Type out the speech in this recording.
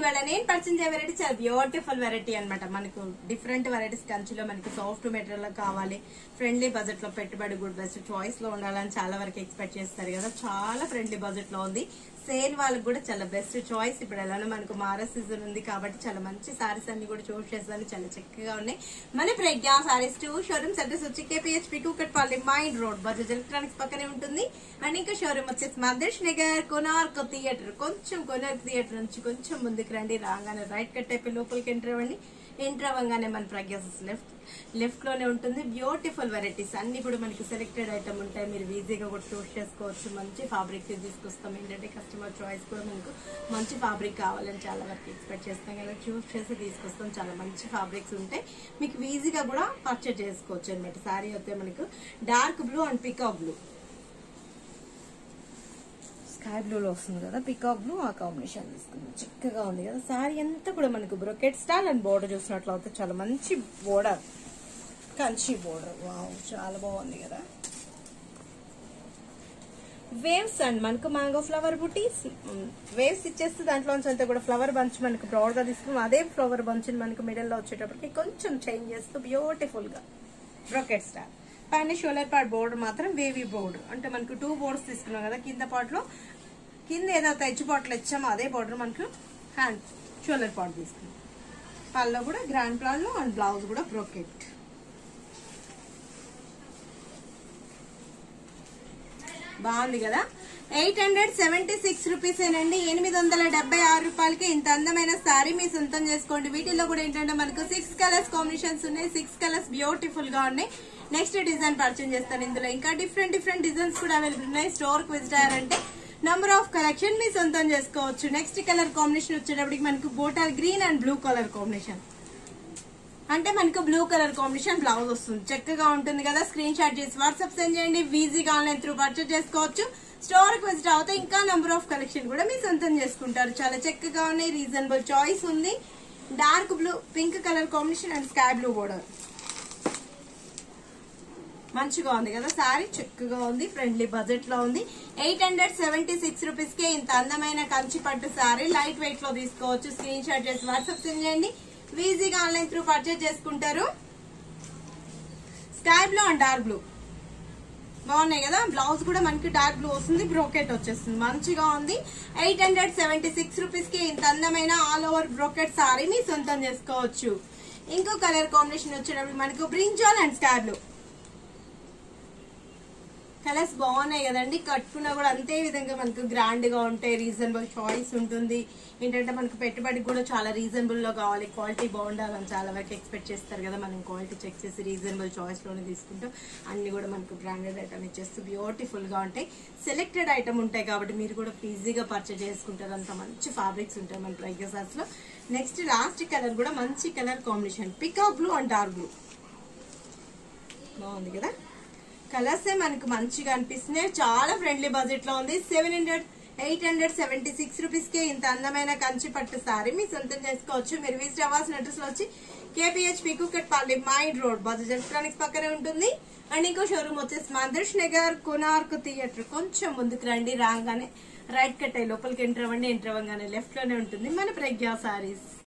ఇవాళ నేను పరిచయం చేయ వెరైటీ చాలా బ్యూటిఫుల్ వెరైటీ అన్నమాట మనకు డిఫరెంట్ వెరైటీస్ కంచిలో మనకి సాఫ్ట్ మెటీరియల్ లో కావాలి ఫ్రెండ్లీ బడ్జెట్ లో పెట్టుబడి గుడ్ బెస్ట్ చాయిస్ లో ఉండాలని చాలా వరకు ఎక్స్పెక్ట్ చేస్తారు కదా చాలా ఫ్రెండ్లీ బడ్జెట్ లో ఉంది సేల్ వాళ్ళకి కూడా చాలా బెస్ట్ చాయిస్ ఇప్పుడు ఎలానో మనకు మారా సీజన్ ఉంది కాబట్టి చాలా మంచి సారీస్ అన్ని కూడా చూస్ చేస్తాను చాలా చక్కగా ఉన్నాయి మన Pragna saris two showrooms address వచ్చి KPHB Kukatpally main road Bajaj electronics పక్కనే ఉంటుంది అండ్ ఇంకా షోరూమ్ వచ్చేసి మదర్ష్ నగర్ కొనార్క్ థియేటర్ కొంచెం కొనార్క్ థియేటర్ నుంచి కొంచెం ముందుకు రండి రాగానే రైట్ కట్ అయిపోయి లోపలికి ఎంటర్ అవ్వండి ఎంటర్ అవ్వగానే మన ప్రజ్ఞాస్ లెఫ్ట్ లెఫ్ట్ లోనే ఉంటుంది బ్యూటిఫుల్ వెరైటీస్ అన్ని కూడా మనకి సెలెక్టెడ్ ఐటమ్ ఉంటాయి మీరు ఈజీగా కూడా చూస్ చేసుకోవచ్చు మంచి ఫ్యాబ్రిక్ తీసుకొస్తాం ఏంటంటే కస్టమర్ చాయిస్ కూడా మనకు మంచి ఫ్యాబ్రిక్ కావాలని చాలా వరకు ఎక్స్పెక్ట్ చేస్తాం కదా చూస్ చేసి తీసుకొస్తాం చాలా మంచి ఫ్యాబ్రిక్స్ ఉంటాయి మీకు ఈజీగా కూడా పర్చేజ్ చేసుకోవచ్చు అనమాట సారీ అయితే మనకు dark blue and peacock blue sky బ్లూలో వస్తుంది కదా పికాక్ బ్లూ ఆ కాంబినేషన్ తీసుకుంది చక్కగా ఉంది కదా సారీ అంతా కూడా మనకు బ్రొకెట్ స్టైల్ అండ్ బోర్డర్ చూసినట్లయితే చాలా మంచి బోర్డర్ కంచి బోర్డర్ వావ్ చాలా బాగుంది కదా వేవ్స్ అండ్ మనకు మ్యాంగో ఫ్లవర్ బుటీస్ వేవ్స్ ఇచ్చేస్తే దాంట్లోంచి అంతా కూడా ఫ్లవర్ బంచ్ మనకు బ్రాడ్ గా తీసుకున్నాం అదే ఫ్లవర్ బంచ్ మనకు మిడిల్ లో వచ్చేటప్పటికి కొంచెం చేంజ్ చేస్తూ బ్యూటిఫుల్ గా బ్రొకెట్ స్టైల్ పైన షోలర్ పార్ట్ బోర్డర్ మాత్రం వేవీ బోర్డర్ అంటే మనకు టూ బోర్డర్స్ తీసుకున్నాం కదా కింద పార్ట్ లో కింద ఏదైతే ఎడ్జ్ పార్ట్లు ఇచ్చామో అదే బోర్డర్ మనకు హ్యాండ్ షోలర్ పార్ట్ తీసుకున్నాం పళ్ళలో కూడా గ్రాండ్ ప్లాన్ అండ్ బ్లౌజ్ కూడా బ్రోకెట్ బాగుంది కదా eight hundred seventy six rupees ఏనండి ఎనిమిది వందల డెబ్బై ఆరు రూపాయలకి ఇంత అందమైన సారీ మీ సొంతం చేసుకోండి వీటిల్లో కూడా ఏంటంటే మనకు సిక్స్ కలర్స్ కాంబినేషన్స్ ఉన్నాయి సిక్స్ కలర్స్ బ్యూటిఫుల్ గా ఉన్నాయి నెక్స్ట్ డిజైన్ పర్చేజ్ చేస్తాను ఇందులో ఇంకా డిఫరెంట్ డిఫరెంట్ డిజైన్స్ కూడా అవైలబుల్ ఉన్నాయి స్టోర్ కి విజిట్ అయ్యారంటే నంబర్ ఆఫ్ కలెక్షన్ మీ సొంతం చేసుకోవచ్చు నెక్స్ట్ కలర్ కాంబినేషన్ వచ్చేటప్పటికి మనకు bottle green and blue colour combination అంటే మనకు బ్లూ కలర్ కాంబినేషన్ బ్లౌజ్ వస్తుంది చక్కగా ఉంటుంది కదా స్క్రీన్ షాట్ చేసి వాట్సాప్ సెండ్ చేయండి ఈజీగా ఆన్లైన్ త్రూ పర్చేజ్ చేసుకోవచ్చు స్టోర్ కి విజిట్ అవుతే ఇంకా నంబర్ ఆఫ్ కలెక్షన్ కూడా మీ సొంతం చేసుకుంటారు చాలా చక్కగా ఉన్నాయి రీజనబుల్ చాయిస్ ఉంది dark blue pink colour combination and sky blue border మంచిగా ఉంది కదా సారీ చక్కగా ఉంది ఫ్రెండ్లీ బడ్జెట్ లో ఉంది eight hundred seventy six rupees కే ఇంత అందమైన కంచి పట్టు సారీ లైట్ వెయిట్ లో తీసుకోవచ్చు స్క్రీన్ షాట్ చేసి వాట్సాప్ సెండ్ చేయండి ఈజీగా ఆన్లైన్ త్రూ పర్చేజ్ చేసుకుంటారు sky blue and dark blue బాగున్నాయి కదా బ్లౌజ్ కూడా మనకి డార్క్ బ్లూ వస్తుంది బ్రోకెట్ వచ్చేస్తుంది మంచిగా ఉంది eight hundred seventy six rupees కి ఇంత అందమైన ఆల్ ఓవర్ బ్రోకెట్ సారీ మీ సొంతం చేసుకోవచ్చు ఇంకో కలర్ కాంబినేషన్ వచ్చేటప్పుడు మనకు brinjal and sky blue colours బాగున్నాయి కదండి కట్టుకున్నా కూడా అంతే విధంగా మనకు గ్రాండ్ గా ఉంటాయి రీజనబుల్ చాయిస్ ఉంటుంది ఏంటంటే మనకు పెట్టుబడికి కూడా చాలా రీజనబుల్ లో కావాలి క్వాలిటీ బాగుండాలని చాలా వరకు ఎక్స్పెక్ట్ చేస్తారు కదా మనం క్వాలిటీ చెక్ చేసి రీజనబుల్ చాయిస్ లోనే తీసుకుంటాం అన్ని కూడా మనకు బ్రాండెడ్ ఐటమ్ ఇచ్చేస్తూ బ్యూటిఫుల్ గా ఉంటాయి సెలెక్టెడ్ ఐటమ్ ఉంటాయి కాబట్టి మీరు కూడా ఈజీగా పర్చేజ్ చేసుకుంటారు అంత మంచి ఫ్యాబ్రిక్స్ ఉంటాయి మన ప్రైగసాస్ లో నెక్స్ట్ లాస్ట్ కలర్ కూడా మంచి colour combination peacock blue and dark blue బాగుంది కదా కలర్స్ మనకు మంచిగా అనిపిస్తున్నాయి చాలా ఫ్రెండ్లీ బడ్జెట్ లో ఉంది seven hundred eight hundred seventy six rupees కి ఇంత అందమైన కంచి పట్టు సారీ మీ సొంతం చేసుకోవచ్చు మీరు విజిట్ అవ్వాల్సిన అడ్రస్ లో వచ్చి KPHB Kukatpally main road Bajaj electronics పక్కనే ఉంటుంది అండ్ ఇంకో షోరూమ్ వచ్చేసి మదర్ష్ నగర్ కొనార్క్ థియేటర్ కొంచెం ముందుకు రండి రాగానే రైట్ కట్ అయ్యి లోపలికి ఎంటర్ అవ్వండి ఎంటర్ అవ్వగానే లెఫ్ట్ లోనే ఉంటుంది మన ప్రజ్ఞా సారీస్